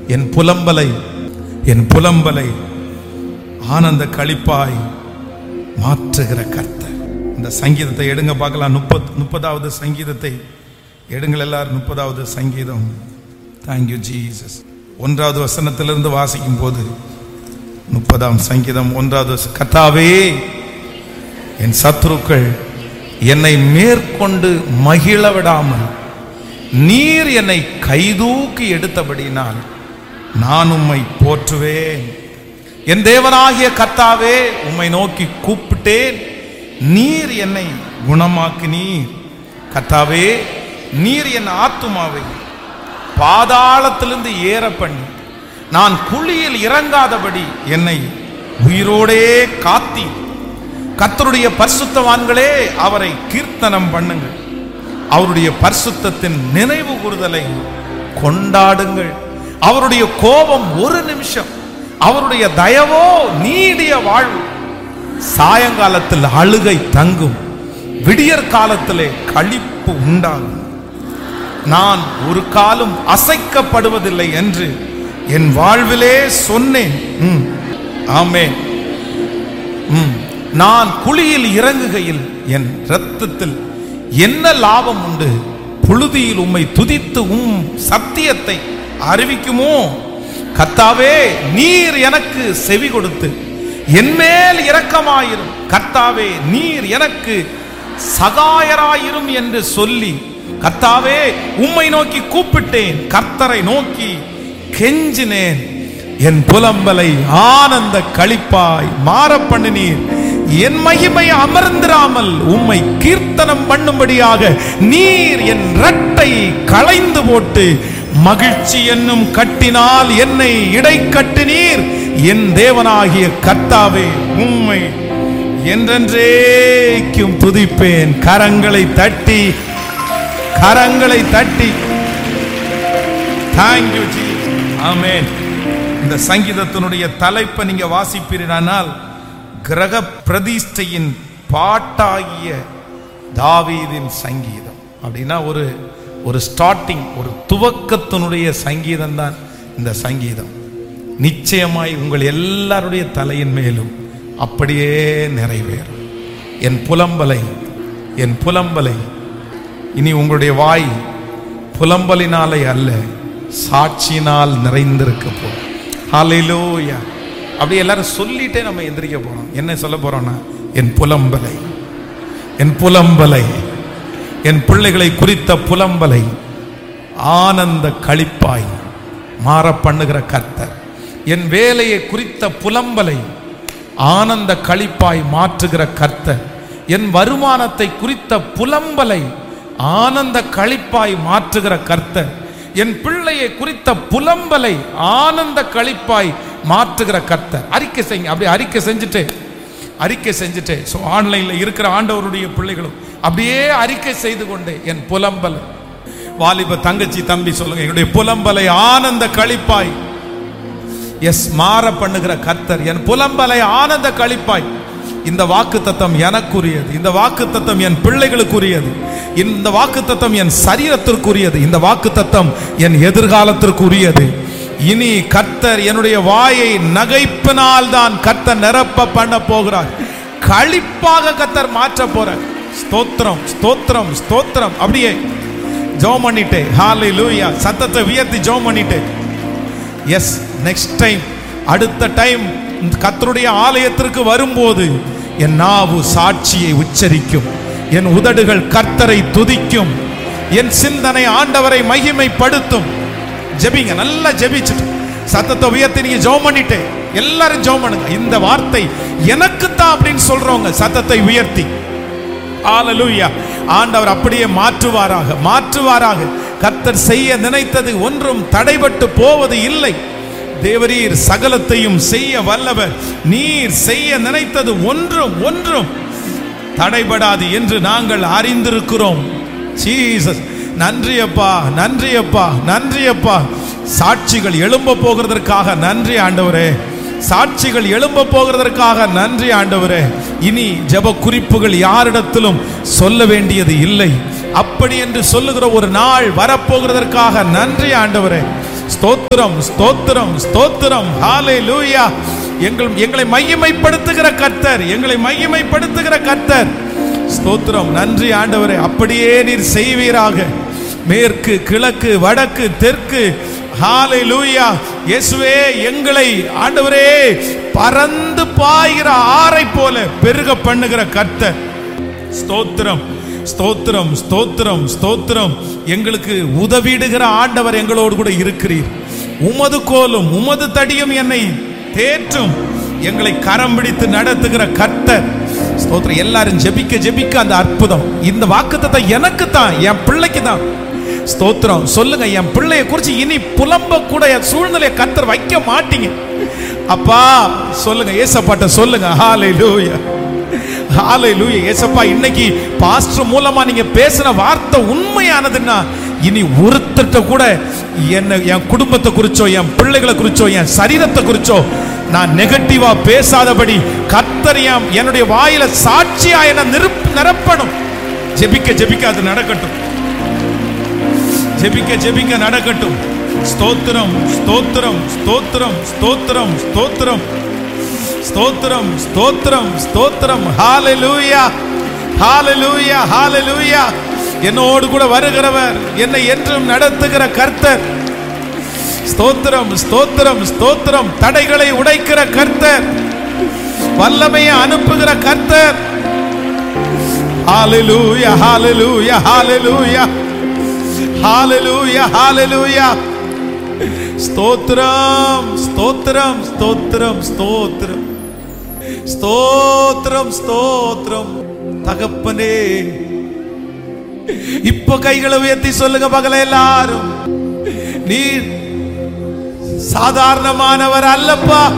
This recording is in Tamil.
என் புலம்பலை என் புலம்பலை ஆனந்த களிப்பாய் மாற்றுகிற கர்த்தர் இந்த சங்கீதத்தை எடுங்க பார்க்கலாம் முப்பத் முப்பதாவது சங்கீதத்தை எடுங்கள் எல்லாரும் முப்பதாவது சங்கீதம் தேங்க்யூ ஜீசஸ் ஒன்றாவது வசனத்திலிருந்து வாசிக்கும் போது முப்பதாம் சங்கீதம் ஒன்றாவது வச- கர்த்தாவே என் சத்துருக்கள் என்னை மேற்கொண்டு மகிழ விடாமல் நீர் என்னை கைதூக்கி எடுத்தபடினால் நான் உம்மை போற்றுவேன் என் தேவனாகிய கர்த்தாவே உம்மை நோக்கி கூப்பிட்டேன் நீர் என்னை குணமாக்கினீர் கர்த்தாவே நீர் என் ஆத்துமாவை பாதாளத்திலிருந்து ஏற பண்ணி நான் குழியில் இறங்காதபடி என்னை உயிரோடே காத்தி கர்த்தருடைய பரிசுத்தவான்களே அவரை கீர்த்தனம் பண்ணுங்கள் அவருடைய பரிசுத்தத்தின் நினைவு கூறுதலை கொண்டாடுங்கள் அவருடைய கோபம் ஒரு நிமிஷம் அவருடைய தயவோ நீடிய வாழ்வு சாயங்காலத்தில் அழுகை தங்கும் விடியற் காலத்திலே களிப்பு உண்டாகும் நான் ஒரு காலம் அசைக்கப்படுவதில்லை என்று என் வாழ்விலே சொன்னேன் ம், ஆமென் ம். நான் குழியில் இறங்குகையில் என் இரத்தத்தில் என்ன லாபம் உண்டு புழுதியில் உம்மை துதித்து உம் சத்தியத்தை அறிவிக்குமோ கர்த்தாவே நீர் எனக்கு செவி கொடுத்து என்மேல் இரக்கமாயிரும் கர்த்தாவே நீர் எனக்கு சகாயராயிரும் என்று சொல்லி கர்த்தாவே உம்மை நோக்கி கூப்பிட்டேன் கர்த்தரை நோக்கி கெஞ்சினேன் என் புலம்பலை ஆனந்த களிப்பாய் மாற பண்ணினீர் என் மகிமை அமர்ந்திராமல் உம்மை கீர்த்தனம் பண்ணும்படியாக நீர் என் ரட்டை களைந்து போட்டு மகிழ்ச்சி என்னும் கட்டினால் என்னை இடை கட்டினீர் என் தேவனாகிய கர்த்தாவே உம்மை என்றென்றேக்கும் துதிப்பேன் கரங்களை தட்டி கரங்களை தட்டி தேங்க்யூ ஜி ஆமென் இந்த சங்கீதத்தினுடைய தலைப்பை நீங்க வாசிப்பீரானால் கிரக பிரதிஷ்டையின் பாட்டாகிய தாவீதின் சங்கீதம் அப்படின்னா ஒரு ஒரு ஸ்டார்டிங் ஒரு துவக்கத்தினுடைய சங்கீதம் தான் இந்த சங்கீதம் நிச்சயமாய் உங்கள் எல்லாருடைய தலையின் மேலும் அப்படியே நிறைவேறும் என் புலம்பலை என் புலம்பலை இனி உங்களுடைய வாய் புலம்பலினாலே அல்ல சாட்சியினால் நிறைந்திருக்க போகும் ஹalleluya அப்படி எல்லாரும் சொல்லிட்டே நம்ம எந்திரிக்க போறோம் என்ன சொல்ல போறோம்னா என் புலம்பலை என் புலம்பலை என் பிள்ளைகளை குறித்த புலம்பலை ஆனந்த களிப்பாய் மாற பண்ணுகிற கர்த்தர் என் வேலையை குறித்த புலம்பலை ஆனந்த களிப்பாய் மாற்றுகிற கர்த்தர் என் வருமானத்தை குறித்த புலம்பலை ஆனந்த களிப்பாய் மாற்றுகிற கர்த்தர் என் பிள்ளையை குறித்த புலம்பலை ஆனந்த களிப்பாய் மாற்றுகிற கர்த்தர் அறிக்கை செய்யுங்க அப்படி அறிக்கை செஞ்சுட்டு அறிக்கை செஞ்சுட்டு ஸோ ஆன்லைனில் இருக்கிற ஆண்டவருடைய பிள்ளைகளும் அப்படியே அறிக்கை செய்து கொண்டே என் புலம்பலை வாலிப தங்கச்சி தம்பி சொல்லுங்க என்னுடைய புலம்பலை ஆனந்த களிப்பாய் எஸ் மாற பண்ணுகிற கர்த்தர் என் புலம்பலை ஆனந்த களிப்பாய் இந்த வாக்கு தத்தம் எனக்குரியது இந்த வாக்கு தத்தம் என் பிள்ளைகளுக்குரியது இந்த வாக்கு தத்தம் என் சரீரத்திற்குரியது இந்த வாக்கு தத்தம் என் எதிர்காலத்திற்குரியது இனி கர்த்தர் என்னுடைய வாயை நகைப்பினால் தான் கர்த்தர் நிரப்ப பண்ண போகிறார் களிப்பாக கர்த்தர் மாற்ற போறார் ஸ்தோத்திரம் ஸ்தோத்திரம் ஸ்தோத்திரம் அப்படியே ஜோம் பண்ணிட்டே ஹாலை லூயா சத்தத்தை உயர்த்தி ஜோம் பண்ணிட்டே எஸ் நெக்ஸ்ட் டைம் அடுத்த டைம் கர்த்தருடைய ஆலயத்திற்கு வரும்போது என் நாவு சாட்சியை உச்சரிக்கும் என் உதடுகள் கர்த்தரை துதிக்கும் என் சிந்தனை ஆண்டவரை மகிமைப்படுத்தும் ஜெபிங்க நல்லா ஜெபிச்சுட்டு சத்தத்தை உயர்த்தி நீங்க ஜெபம் பண்ணிட்டு எல்லாரும் ஜெபம் பண்ணுங்க இந்த வார்த்தை எனக்கு தான் அப்படின்னு சொல்றவங்க சத்தத்தை உயர்த்தி ஹalleluya ஆண்டவர் அப்படியே மாற்றுவாராக மாற்றுவாராக கர்த்தர் செய்ய நினைத்தது ஒன்றும் தடைபட்டு போவது இல்லை தேவரீர் சகலத்தையும் செய்ய வல்லவர் நீர் செய்ய நினைத்தது ஒன்றும் ஒன்றும் தடைபடாது என்று நாங்கள் அறிந்திருக்கிறோம் ஜீசஸ் நன்றி அப்பா நன்றி அப்பா நன்றி அப்பா சாட்சிகள் எழும்ப போகிறதற்காக நன்றி ஆண்டவரே சாட்சிகள் எழும்ப போகிறதற்காக நன்றி ஆண்டவரே இனி ஜெப குறிப்புகள் யாரிடத்திலும் சொல்ல வேண்டியது இல்லை அப்படி என்று சொல்லுகிற ஒரு நாள் வரப்போகிறதற்காக நன்றி ஆண்டவரே ஸ்தோத்திரம் ஸ்தோத்திரம் ஸ்தோத்திரம் ஹalleluya எங்கள் எங்களை மையமைப்படுத்துகிற கர்த்தர் எங்களை மையமைப்படுத்துகிற கர்த்தர் ஸ்தோத்திரம் நன்றி ஆண்டவரே அப்படியே நீர் செய்வீராக மேற்கு கிழக்கு வடக்கு தெற்கு ஹalleluya இயேசுவே எங்களை ஆண்டவரே பறந்து பாய்கிற ஆறை போல பெருக பண்ணுகிற கர்த்தர் ஸ்தோத்திரம் ஸ்தோத்திரம் ஸ்தோத்திரம் ஸ்தோத்திரம் எங்களுக்கு உதவிடுகிற ஆண்டவர் எங்களோடு கூட இருக்கிறீர் உமது கோலும் உமது தடியும் என்னை தேற்றும் எங்களை கரம் பிடித்து நடத்துகிற கர்த்தர் ஸ்தோத்திரம் எல்லாரும் ஜெபிக்க ஜெபிக்க அந்த அற்புதம் இந்த வாக்குத்தத்தை எனக்கு தான் என் பிள்ளைக்கு தான் ஸ்தோத்திரம் சொல்லுங்க என் பிள்ளைய குறிச்சு இனி புலம்ப கூட என் சூழ்நிலையை கர்த்தர் வைக்க மாட்டீங்க அப்பா சொல்லுங்க ஏசப்பாட்ட சொல்லுங்க ஹalleluya ஹalleluya ஏசப்பா இன்னைக்கு பாஸ்டர் மூலமா நீங்க பேசின வார்த்தை உண்மையானதுன்னா இனி ஒருத்தர்ட்ட கூட என்ன என் குடும்பத்தை குறிச்சோ என் பிள்ளைகளை குறிச்சோ என் சரீரத்தை குறிச்சோ நான் நெகட்டிவா பேசாதபடி கர்த்தர் என் என்னுடைய வாயில சாட்சியா என்ன நிரப் நிரப்பணும் ஜெபிக்க ஜெபிக்க அது நடக்கட்டும் ஜெபிக்க ஜெபிக்க நடக்கட்டும் ஸ்தோத்திரம் ஸ்தோத்திரம் ஸ்தோத்திரம் ஸ்தோத்திரம் ஸ்தோத்திரம் ஸ்தோத்திரம் ஸ்தோத்திரம் ஸ்தோத்திரம் ஹalleluya ஹalleluya ஹalleluya என்னோடு கூட வருகிறவர் என்னை என்றும் நடத்துகிற கர்த்தர் ஸ்தோத்திரம் ஸ்தோத்திரம் ஸ்தோத்திரம் தடைகளை உடைக்கிற கர்த்தர் வல்லமையை அனுப்புகிற கர்த்தர் ஹalleluya ஹalleluya ஹalleluya ஹalleluya ஹalleluya ஸ்தோத்திரம் ஸ்தோத்திரம் ஸ்தோத்திரம் ஸ்தோத்திரம் ஸ்தோத்திரம் ஸ்தோத்திரம் தகப்பனே இப்ப கைகளை உயர்த்தி சொல்லுங்க பகல எல்லாரும் நீர் சாதாரணமானவர் அல்லப்பா